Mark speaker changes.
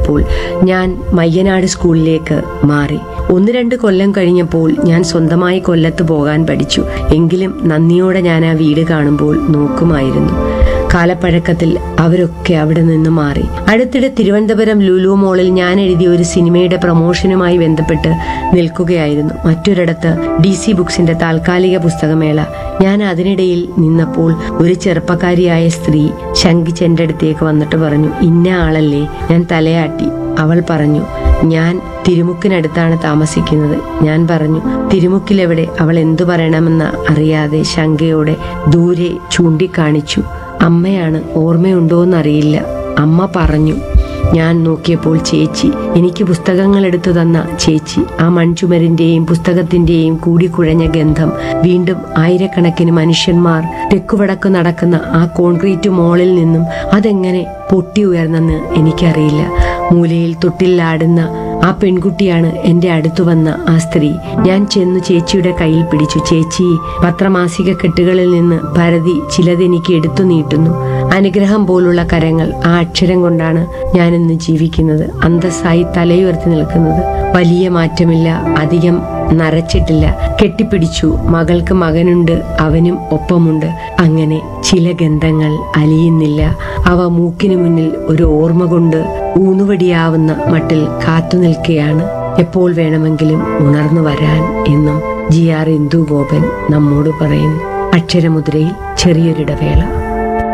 Speaker 1: കഴിഞ്ഞപ്പോൾ ഞാൻ മയ്യനാട് സ്കൂളിലേക്ക് മാറി ഒന്ന് രണ്ട് കൊല്ലം കഴിഞ്ഞപ്പോൾ ഞാൻ സ്വന്തമായി കൊല്ലത്ത് പോകാൻ പഠിച്ചു എങ്കിലും നന്ദിയോടെ ഞാൻ ആ വീട് കാണുമ്പോൾ നോക്കുമായിരുന്നു കാലപ്പഴക്കത്തിൽ അവരൊക്കെ അവിടെ നിന്ന് മാറി അടുത്തിടെ തിരുവനന്തപുരം ലുലു മോളിൽ ഞാൻ എഴുതിയ ഒരു സിനിമയുടെ പ്രൊമോഷനുമായി ബന്ധപ്പെട്ട് നിൽക്കുകയായിരുന്നു മറ്റൊരിടത്ത് ഡി സി ബുക്സിന്റെ താൽക്കാലിക പുസ്തകമേള ഞാൻ അതിനിടയിൽ നിന്നപ്പോൾ ഒരു ചെറുപ്പക്കാരിയായ സ്ത്രീ ശങ്കിച്ച് എന്റെ അടുത്തേക്ക് വന്നിട്ട് പറഞ്ഞു ഇന്ന ആളല്ലേ ഞാൻ തലയാട്ടി അവൾ പറഞ്ഞു ഞാൻ തിരുമുക്കിനടുത്താണ് താമസിക്കുന്നത് ഞാൻ പറഞ്ഞു തിരുമുക്കിലെവിടെ അവൾ എന്തു പറയണമെന്ന് അറിയാതെ ശങ്കയോടെ ദൂരെ ചൂണ്ടിക്കാണിച്ചു അമ്മയാണ് ഓർമ്മയുണ്ടോന്നറിയില്ല അമ്മ പറഞ്ഞു ഞാൻ നോക്കിയപ്പോൾ ചേച്ചി എനിക്ക് പുസ്തകങ്ങൾ എടുത്തു തന്ന ചേച്ചി ആ മൺചുമരിന്റെയും പുസ്തകത്തിന്റെയും കൂടിക്കുഴഞ്ഞ ഗന്ധം വീണ്ടും ആയിരക്കണക്കിന് മനുഷ്യന്മാർ തെക്കുവടക്ക് നടക്കുന്ന ആ കോൺക്രീറ്റ് മോളിൽ നിന്നും അതെങ്ങനെ പൊട്ടി ഉയർന്നെന്ന് എനിക്കറിയില്ല മൂലയിൽ തൊട്ടിലാടുന്ന ആ പെൺകുട്ടിയാണ് എന്റെ അടുത്തു വന്ന ആ സ്ത്രീ ഞാൻ ചെന്നു ചേച്ചിയുടെ കയ്യിൽ പിടിച്ചു ചേച്ചി പത്രമാസിക കെട്ടുകളിൽ നിന്ന് ഭരതി ചിലതെനിക്ക് എടുത്തു നീട്ടുന്നു അനുഗ്രഹം പോലുള്ള കരങ്ങൾ ആ അക്ഷരം കൊണ്ടാണ് ഞാനിന്ന് ജീവിക്കുന്നത് അന്തസ്സായി തലയുയർത്തി നിൽക്കുന്നത് വലിയ മാറ്റമില്ല അധികം നരച്ചിട്ടില്ല കെട്ടിപ്പിടിച്ചു മകൾക്ക് മകനുണ്ട് അവനും ഒപ്പമുണ്ട് അങ്ങനെ ചില ഗന്ധങ്ങൾ അലിയുന്നില്ല അവ മൂക്കിനു മുന്നിൽ ഒരു ഓർമ്മ കൊണ്ട് ഊന്നുവടിയാവുന്ന മട്ടിൽ കാത്തു നിൽക്കുകയാണ് എപ്പോൾ വേണമെങ്കിലും ഉണർന്നു വരാൻ എന്നും ജി ആർ ഇന്ദു ഗോപൻ നമ്മോട് പറയുന്നു അക്ഷരമുദ്രയിൽ ചെറിയൊരിടവേള